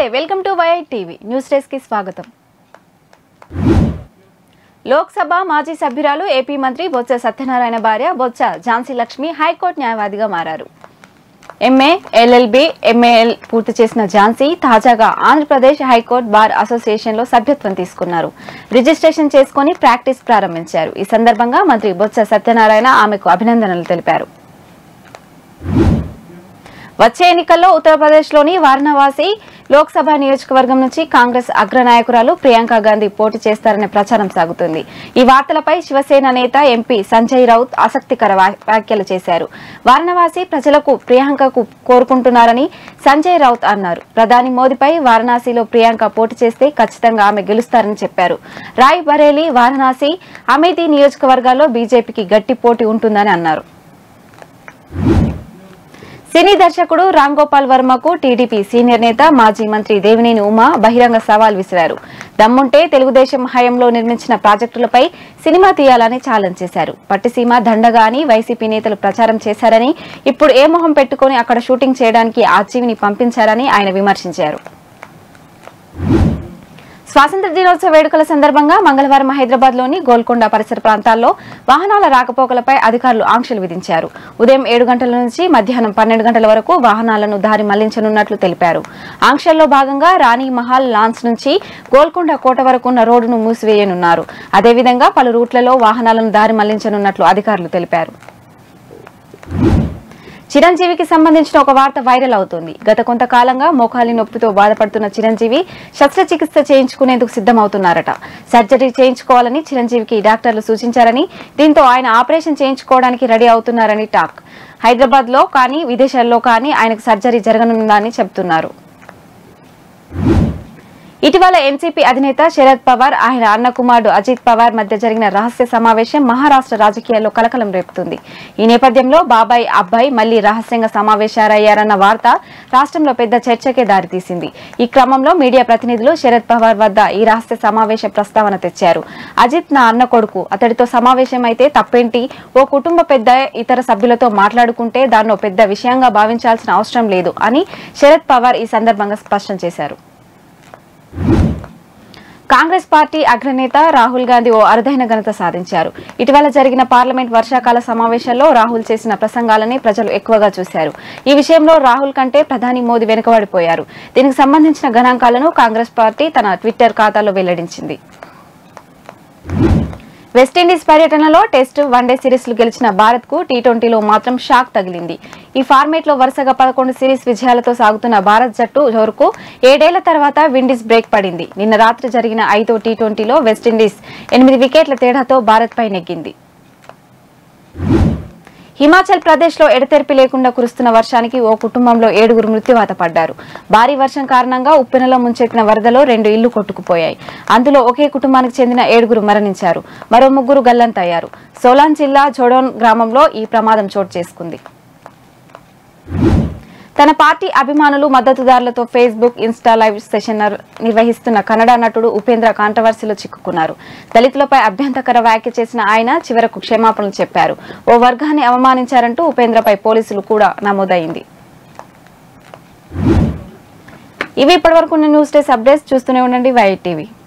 నమస్తే welcome to Y TV news desk కి స్వాగతం లోక్సభ మాజీ సభ్యురాలు ఏపీ మంత్రి బొత్స సత్యనారాయణ భార్య బొత్స ఝాన్సీ లక్ష్మి హైకోర్టు న్యాయవాదిగా మారారు ఎంఏ ఎల్ఎల్బి ఎంఏఎల్ పూర్తి చేసిన ఝాన్సీ తాజాగా ఆంధ్రప్రదేశ్ హైకోర్టు బార్ అసోసియేషన్ లో సభ్యత్వం తీసుకున్నారు రిజిస్ట్రేషన్ చేసుకుని ప్రాక్టీస్ ప్రారంభించారు ఈ సందర్భంగా మంత్రి బొత్స సత్యనారాయణ ఆమెకు అభినందనలు తెలిపారు వచ్చే ఎన్నికల్లో ఉత్తరప్రదేశ్లోని వారణాసి లోక్సభ నియోజకవర్గం నుంచి కాంగ్రెస్ అగ్రనాయకురాలు ప్రియాంక గాంధీ పోటీ చేస్తారనే ప్రచారం సాగుతుంది ఈ వార్తలపై శివసేన నేత ఎంపీ సంజయ్ రౌత్ ఆసక్తికర వా- వ్యాఖ్యలు చేశారు వారణాసి ప్రజలకు ప్రియాంకకు కోరుకుంటున్నారని సంజయ్ రౌత్ అన్నారు ప్రధాని మోదీపై వారణాసిలో ప్రియాంక పోటీ చేస్తే ఖచ్చితంగా ఆమె గెలుస్తారని చెప్పారు రాయ్ బరేలీ వారణాసి అమేథీ నియోజకవర్గాల్లో బీజేపీకి గట్టి పోటీ ఉంటుందని అన్నారు సినీ దర్శకుడు రామ్ గోపాల్ వర్మకు టీడీపీ సీనియర్ నేత మాజీ మంత్రి దేవినేని ఉమా బహిరంగ సవాల్ విసిరారు దమ్ముంటే తెలుగుదేశం హయాంలో నిర్మించిన ప్రాజెక్టులపై సినిమా తీయాలని ఛాలెంజ్ చేశారు పట్టిసీమ దండగా అని వైసీపీ నేతలు ప్రచారం చేశారని ఇప్పుడు ఏ మొహం పెట్టుకుని అక్కడ షూటింగ్ చేయడానికి ఆ జీవిని పంపించారని ఆయన విమర్శించారు స్వాతంత్ర దినోత్సవ వేడుకల సందర్భంగా మంగళవారం హైదరాబాద్ లోని గోల్కొండ పరిసర ప్రాంతాల్లో వాహనాల రాకపోకలపై అధికారులు ఆంక్షలు విధించారు ఉదయం ఏడు గంటల నుంచి మధ్యాహ్నం పన్నెండు గంటల వరకు వాహనాలను దారి మళ్లించనున్నట్లు తెలిపారు ఆంక్షల్లో భాగంగా రాణి మహల్ లాన్స్ నుంచి గోల్కొండ కోట వరకు ఉన్న రోడ్డును మూసివేయనున్నారు అదేవిధంగా పలు రూట్లలో వాహనాలను దారి మళ్లించనున్నట్లు అధికారులు తెలిపారు చిరంజీవికి సంబంధించిన ఒక వార్త వైరల్ అవుతుంది గత కొంతకాలంగా మోకాలి నొప్పితో బాధపడుతున్న చిరంజీవి శస్త్రచికిత్స చేయించుకునేందుకు సిద్ధమవుతున్నారట సర్జరీ చేయించుకోవాలని చిరంజీవికి డాక్టర్లు సూచించారని దీంతో ఆయన ఆపరేషన్ చేయించుకోవడానికి రెడీ అవుతున్నారని టాక్ హైదరాబాద్ లో కానీ విదేశాల్లో కానీ ఆయనకు సర్జరీ జరగనుందని చెబుతున్నారు ఇటీవల ఎన్సీపీ అధినేత శరద్ పవార్ ఆయన అన్న కుమారుడు అజిత్ పవార్ మధ్య జరిగిన రహస్య సమావేశం మహారాష్ట్ర రాజకీయాల్లో కలకలం రేపుతుంది ఈ నేపథ్యంలో బాబాయ్ అబ్బాయి మళ్లీ రహస్యంగా సమావేశారయ్యారన్న వార్త రాష్ట్రంలో పెద్ద చర్చకే దారితీసింది ఈ క్రమంలో మీడియా ప్రతినిధులు శరద్ పవార్ వద్ద ఈ రహస్య సమావేశ ప్రస్తావన తెచ్చారు అజిత్ నా అన్న కొడుకు అతడితో సమావేశం అయితే తప్పేంటి ఓ కుటుంబ పెద్ద ఇతర సభ్యులతో మాట్లాడుకుంటే దాన్నో పెద్ద విషయంగా భావించాల్సిన అవసరం లేదు అని శరద్ పవార్ ఈ సందర్భంగా స్పష్టం చేశారు కాంగ్రెస్ పార్టీ అగ్రనేత రాహుల్ గాంధీ ఓ అరుదైన ఘనత సాధించారు ఇటీవల జరిగిన పార్లమెంట్ వర్షాకాల సమావేశంలో రాహుల్ చేసిన ప్రసంగాలని ప్రజలు ఎక్కువగా చూశారు ఈ విషయంలో రాహుల్ కంటే ప్రధాని మోదీ వెనుకబడిపోయారు దీనికి సంబంధించిన గణాంకాలను కాంగ్రెస్ పార్టీ తన ట్విట్టర్ ఖాతాలో వెల్లడించింది వెస్టిండీస్ పర్యటనలో టెస్ట్ వన్డే సిరీస్లు గెలిచిన భారత్ కు టీ ట్వంటీలో మాత్రం షాక్ తగిలింది ఈ ఫార్మేట్ లో వరుసగా పదకొండు సిరీస్ విజయాలతో సాగుతున్న భారత్ జట్టు జోరుకు ఏడేళ్ల తర్వాత విండీస్ బ్రేక్ పడింది నిన్న రాత్రి జరిగిన ఐదో టీ ట్వంటీలో వెస్టిండీస్ ఎనిమిది వికెట్ల తేడాతో భారత్ పై నెగ్గింది హిమాచల్ ప్రదేశ్ లో ఎడతెరిపి లేకుండా కురుస్తున్న వర్షానికి ఓ కుటుంబంలో ఏడుగురు మృత్యువాత పడ్డారు భారీ వర్షం కారణంగా ఉప్పెనలో ముంచెత్తిన వరదలో రెండు ఇళ్లు కొట్టుకుపోయాయి అందులో ఒకే కుటుంబానికి చెందిన ఏడుగురు మరణించారు మరో ముగ్గురు గల్లంతయ్యారు సోలాన్ జిల్లా జోడోన్ గ్రామంలో ఈ ప్రమాదం చోటు చేసుకుంది తన పార్టీ అభిమానులు మద్దతుదారులతో ఫేస్బుక్ ఇన్స్టా లైవ్ సెషన్ నర్- నిర్వహిస్తున్న కన్నడ నటుడు ఉపేంద్ర కాంట్రవర్సీలో చిక్కుకున్నారు దళితులపై అభ్యంతకర వ్యాఖ్య చేసిన ఆయన చివరకు క్షమాపణలు చెప్పారు ఓ వర్గాన్ని అవమానించారంటూ ఉపేంద్రపై పోలీసులు కూడా నమోదైంది ఇవి ఇప్పటివరకు ఉన్న న్యూస్ డేస్ అప్డేట్స్ చూస్తూనే ఉండండి వై టీవీ